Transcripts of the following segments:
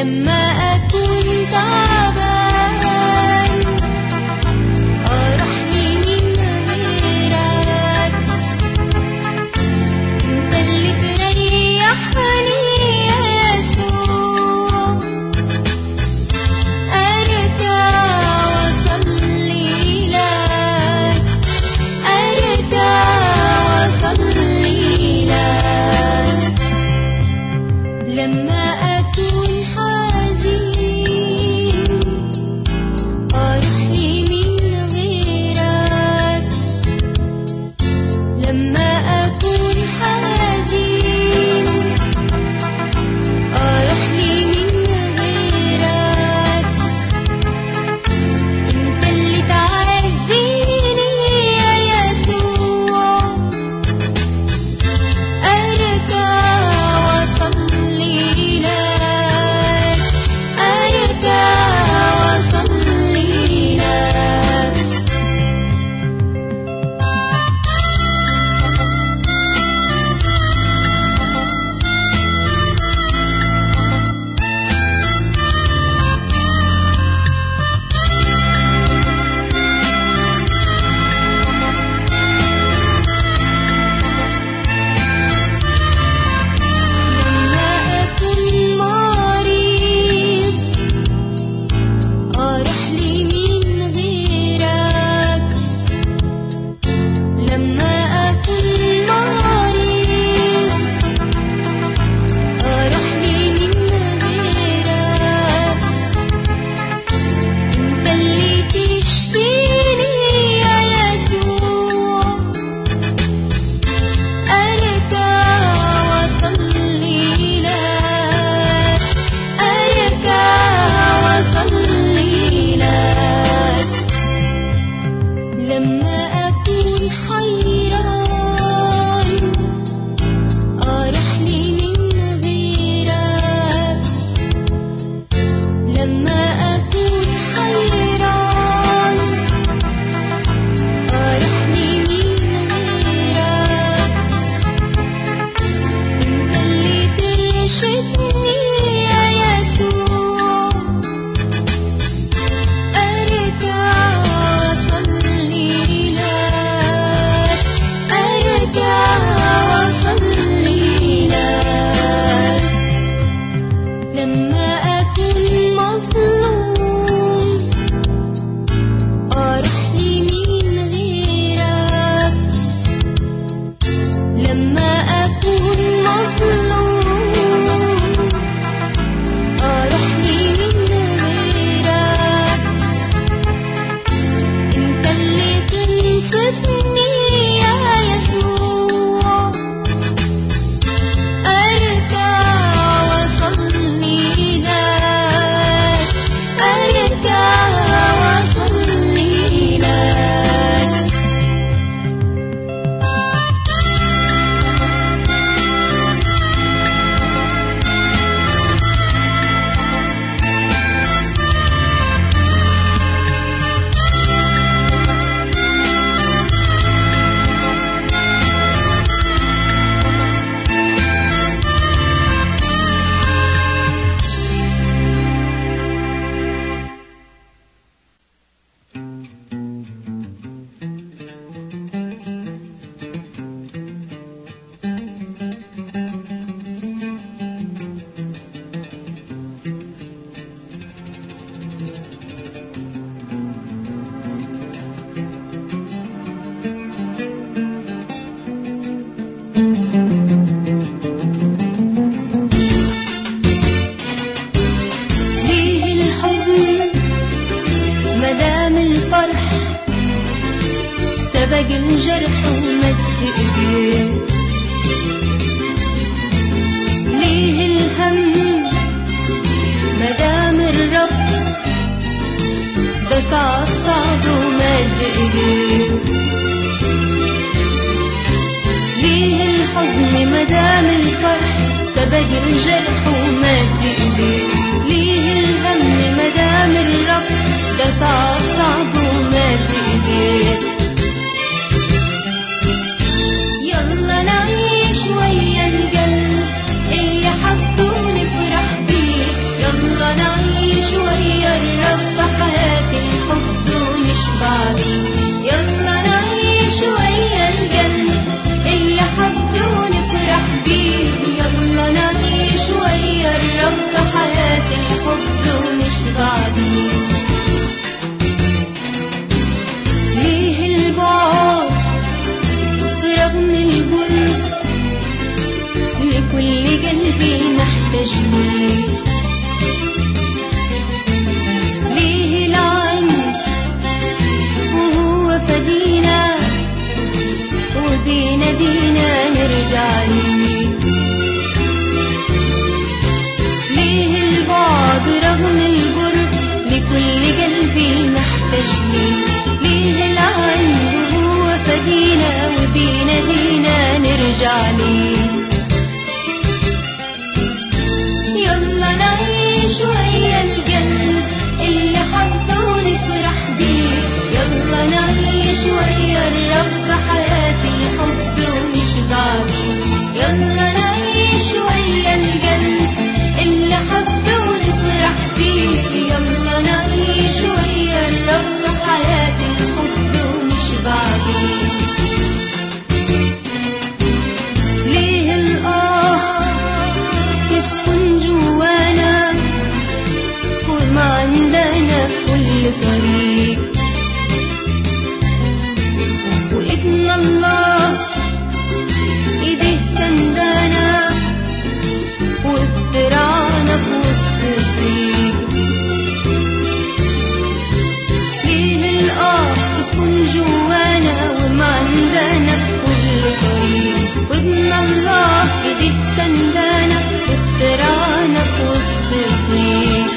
لما أكون تعبان أروح لمين غيرك أنت اللي تريحني يا يسوع أرجع وأصلي لك أرجع وأصلي لك لما أكون حزين أروح لمين غيرك لما أكون حزين أروح لمين غيرك أنت اللي تعزيني يا يسوع أرجع وأصلي لك أرجع وأصلي لك لما أكون مريض أروح لمين غيرك لما أكون مريض أروح لمين غيرك أنت اللي تشفيني يا يسوع أرجع وأصلي لك أرجع وأصلي لك لما أكون حيران أروح لمين غيرك لما أكون حيران أروح لمين غيرك أنت اللي ترشدني يا يسوع أرجع وأصلي لك أرجع وأصلي لك لما أكون مظلوم أروح لمين غيرك لما أكون مظلوم أروح لمين غيرك أنت اللي تنصفني يا يسوع أرجع وأصلي لك أرجع وأصلي لك ليه الحزن مدام الفرح سبق الجرح ومد ايديه ليه الهم مدام الرب دس عالصعب ومد ايديه ليه الحزن مدام الفرح سبق الجرح ومد ايديه ليه الهم مدام الرب دس عالصعب ومد ايديه يلا نعيش ويا القلب اللي حبه ونفرح بيه يلا شوية الرب حياة الحب ونشبع بيه ليه البعد برغم الجرم لكل قلبي محتاج ليه ليه العين وهو فدينا ودينا دينا نرجع ليه ليه البعد رغم القرب لكل قلبي محتاج ليه ليه العين وهو فدينا وبينا دينا نرجع ليه يلا نعيش ويا القلب اللي حبه ونفرح بيه يلا نعيش ويا الرب حياة الحب ونشبع بيه يلا نعيش ويا القلب اللي حبه ونفرح بيه يلا نعيش ويا الرب حياة الحب ونشبع بيه ليه الآه يسكن جوانا وما عندنا في كل طريق وابن الله ايديه سندانا وبترعانا في وسط الطريق ليه الآه يسكن جوانا وما عندنا في كل طريق وابن الله ايديه سندانا وبترعانا في وسط الطريق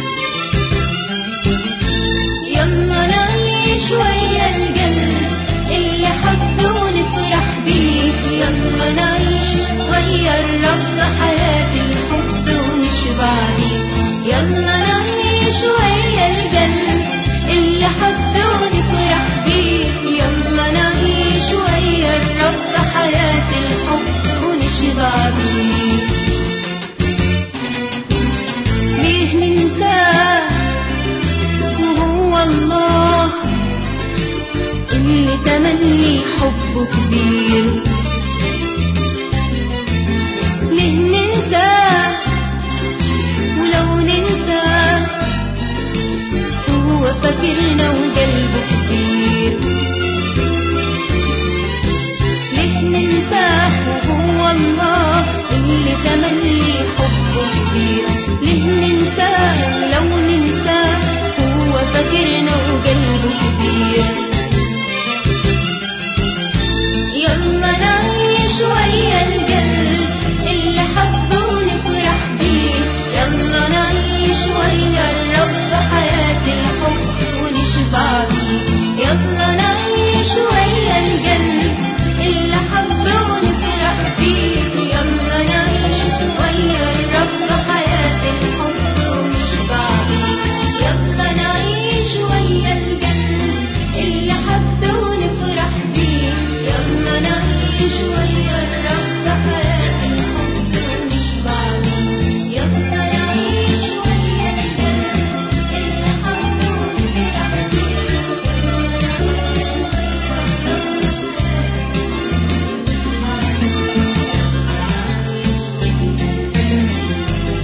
يلا نعيش ويا القلب اللي حبه ونفرح بيه يلا نعيش ويا الرب حياة الحب ونشبع بيه يلا نعيش ويا القلب اللي حبه ونفرح بيه يلا نعيش ويا الرب حياة الحب ونشبع بيه ليه ننساه وهو الله اللي تملي حبه كبير ليه ننساه ولو ننساه هو فاكرنا وقلبه كبير ليه ننساه وهو الله اللي تملي حبه كبير ليه ننساه ولو ننساه هو فاكرنا وقلبه كبير يلا نعيش ويا القلب اللي حبه ونفرح بيه يلا نعيش ويا الرب حياة الحب ونشبع بيه يلا نعيش ويا القلب اللي حبه ونفرح بيه يلا نعيش ويا الرب حياة الحب ونشبع بيه يلا نعيش ويا القلب اللي حبه ونفرح بيه يلا نعيش ويا الرب حياة الحب ونشبع بيه يلا نعيش ويا القلب اللي حبه ونفرح بيه يلا نعيش ويا الرب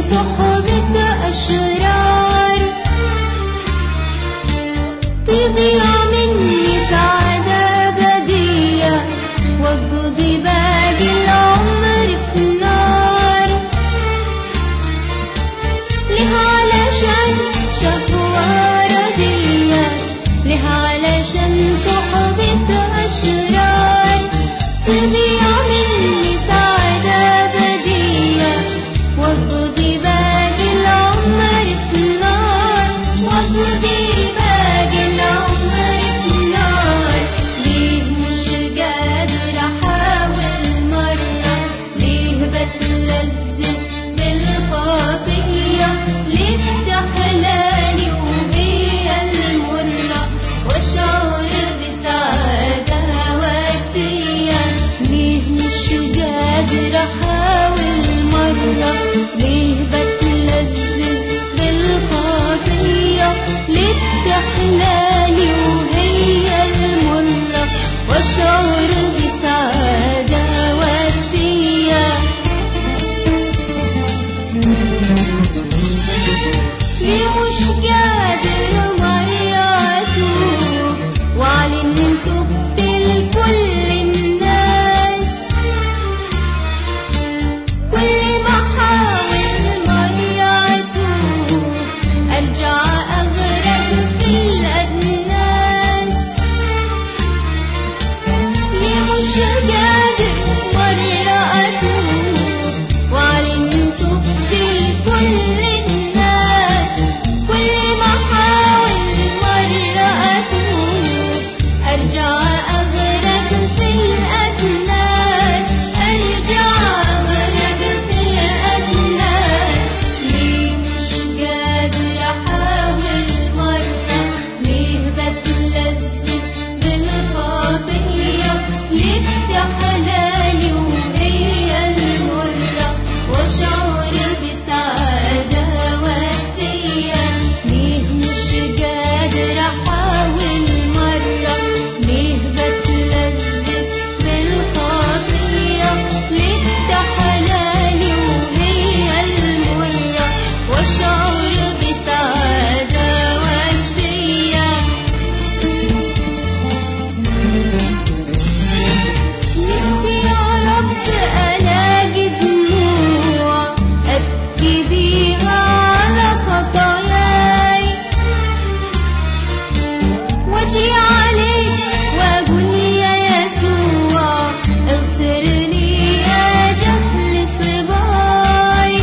صحبة أشرار تضيع مني سعادة بدية وجودي باقي العمر في نار ليه علشان شكوى ردية ليه علشان صحبة أشرار تضيع مني سعادة بدية وجودي باقي العمر في نار وجودي باقي العمر في نار ليه مش قادر أحاول مرة ليه بتلذذ بالخطية ليه بتحلاني وهي المرة واشعر بسعادة وقتية ليه مش قادر أحاول مرة ليه بتلذذ بالخطية ليه بتحلاني وهي المرة واشعر بسعادة وقتية ليه مش قادر مرة أتوب وأعلن توبت لكل الناس كل ما أحاول مرة أتوب أرجع أغرق في الأدناس ليه مش قادر مرة أتوب وأعلن توبت لكل الناس كل ما أحاول مرة أتوب أرجع أغرق في الأدناس أرجع أغرق في الأدناس ليه مش قادر أحاول مرة ليه بتلذذ بالخطية ليه بتحلالي وهي المرة واشعر بسعادة وقتية ليه مش قادر أحاول مرة ليه بتلذذ بالخطية ليه بتحلالي وهي المرة واشعر بسعادة وقتية نفسي يا رب ألاقي دموع أبكي بيها على خطاياي واجري عليك واقول يا يسوع اغفر لي يا جهل صباي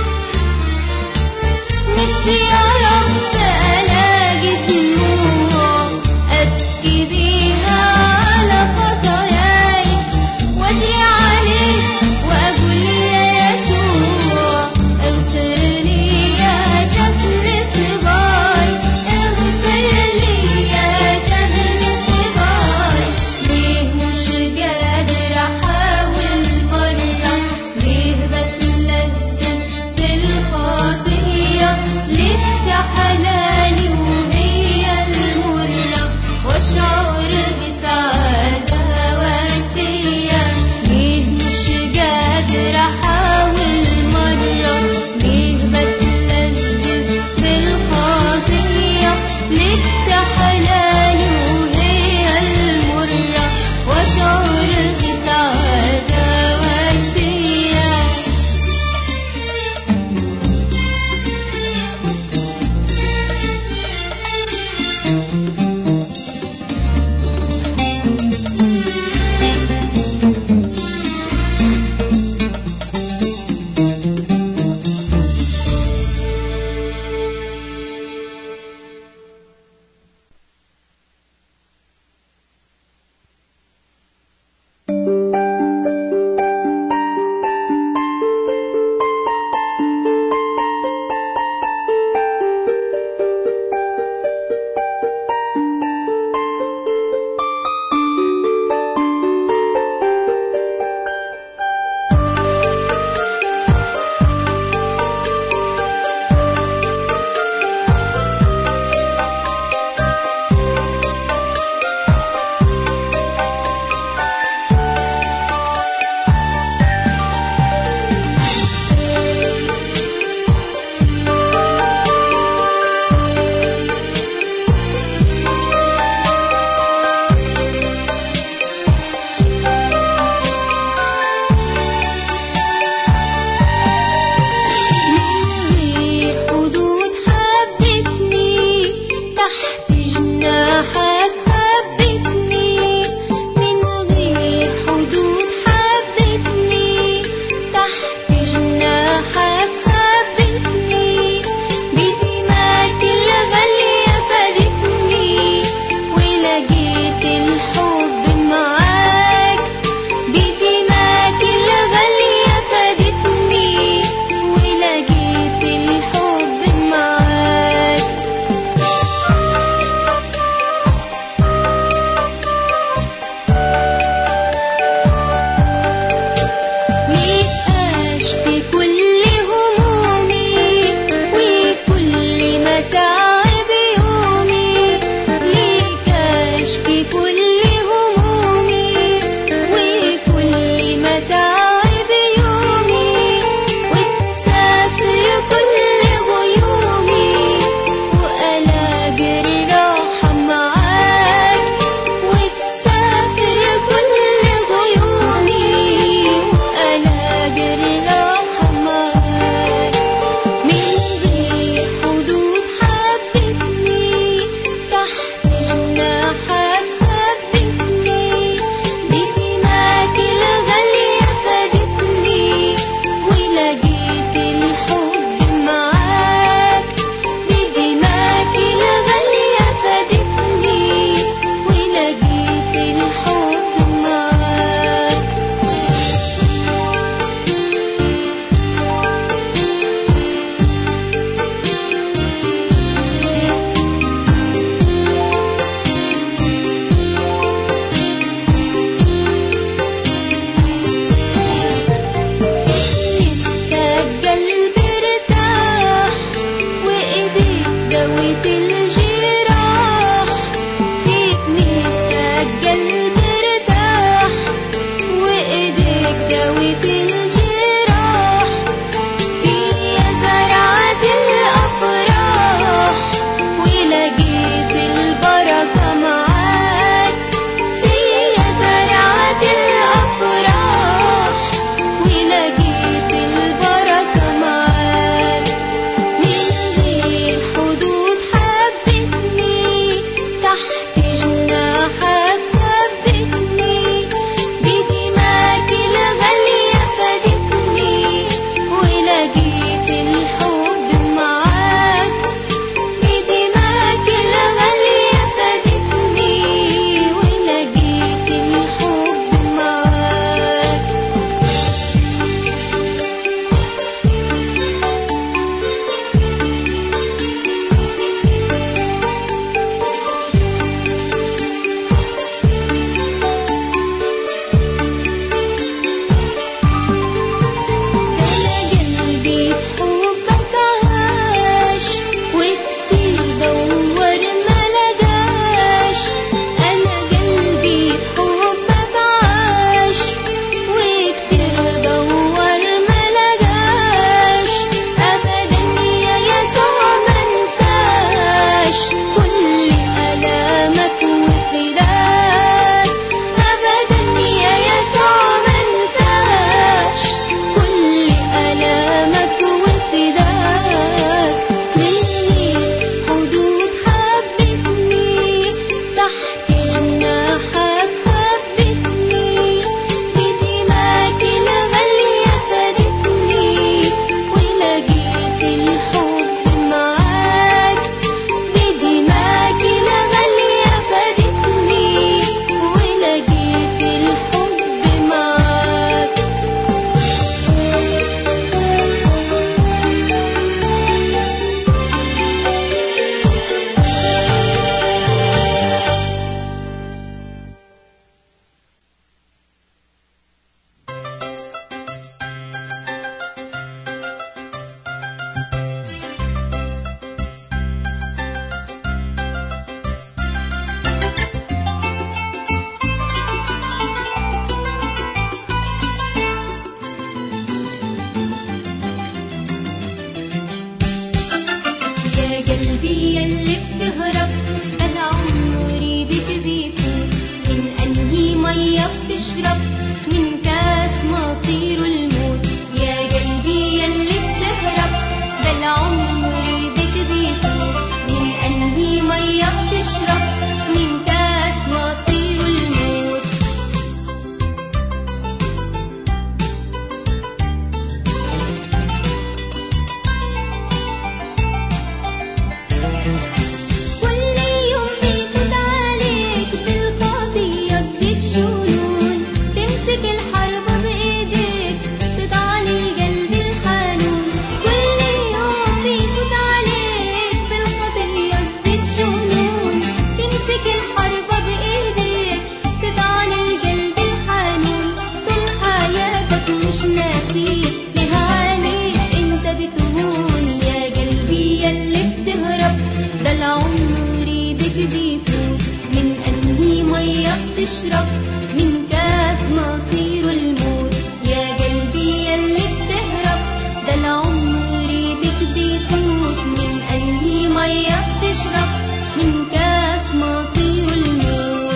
نفسي يا رب ألاقي دموع أبكي بيها على خطاياي واجري عليك وأقول يا يسوع اغفر لي يا جهل صباي اغفر لي يا جهل صباي ليه مش قادر أحاول مرة ليه بتلذذ بالخطية ليه بتحلاني وهي المرة واشعر بسعادة وقتية ليه مش قادر أحاول مرة ليه بتلذذ بالخطية ليه بتحلاني وهي المرة واشعر بسعادة وقتية قلبي يلي بتهرب ده العمر بك بيفوت من أنهي مية بتشرب من كاس مصيره الموت يا قلبي يلي بتهرب ده العمر بك بيفوت من أنهي مية بتشرب من كاس مصيره الموت كل يوم بيفوت عليك بالقضية تزيد جنون تمسك الحرب بإيديك تطعن القلب الحنون كل يوم بيفوت عليك بالقضية تزيد جنون تمسك الحرب بإيديك تطعن القلب الحنون طول حياتك مش ناسيك نهانيك انت بتهون يا قلبي يلي بتهرب ده العمر بك بيفوت من أنهي مية بتشرب من كاس مصيره الموت يا قلبي يلي بتهرب ده العمر بك بيفوت من أنهي مية بتشرب من كاس مصيره الموت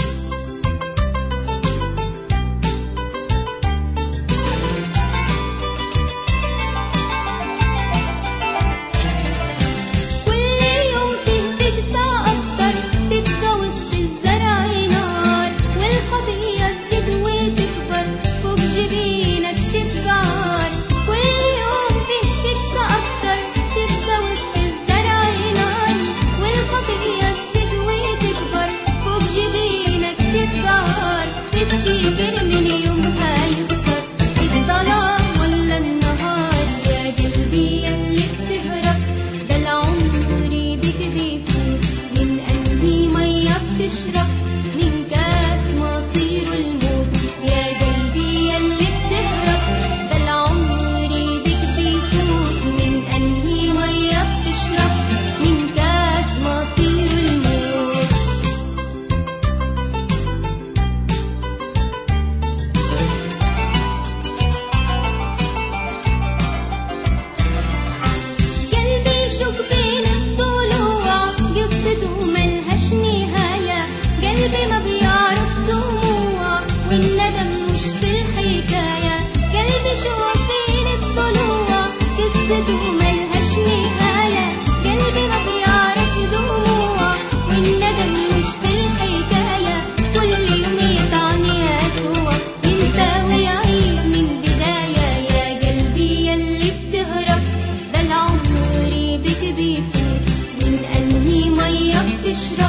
كل يوم تهدك ساعة أكتر تبقى وسط الزرع نار والخطية تزيد وتكبر فوق جبينك تبقى عار كل يوم تهدك ساعة أكتر تبقى وسط الزرع نار والخطية تزيد وتكبر فوق جبينك تبقى عار تفتكر من يومها يخسر الظلام ولا النهار يا قلبي يلي بتهرب ده العمر بك بيفوت من أنهي مية بتشرب من كاس مصيره الموت يا قلبي يلي بتهرب ده العمر بك بيفوت من أنهي مية بتشرب من كاس مصيره الموت قلبي شوك بين الضلوع قصته ملهاش نهاية قلبي ما بيعرف دموع والندم مش في الحكاية قلبي شوك بين الضلوع قصته ملهاش نهاية قلبي ما بيعرف دموع والندم مش في الحكاية كل يوم يطعن يسوع ينسى ويعيد من بداية يا قلبي يلي بتهرب ده العمر بك بيفوت من أنهي مية بتشرب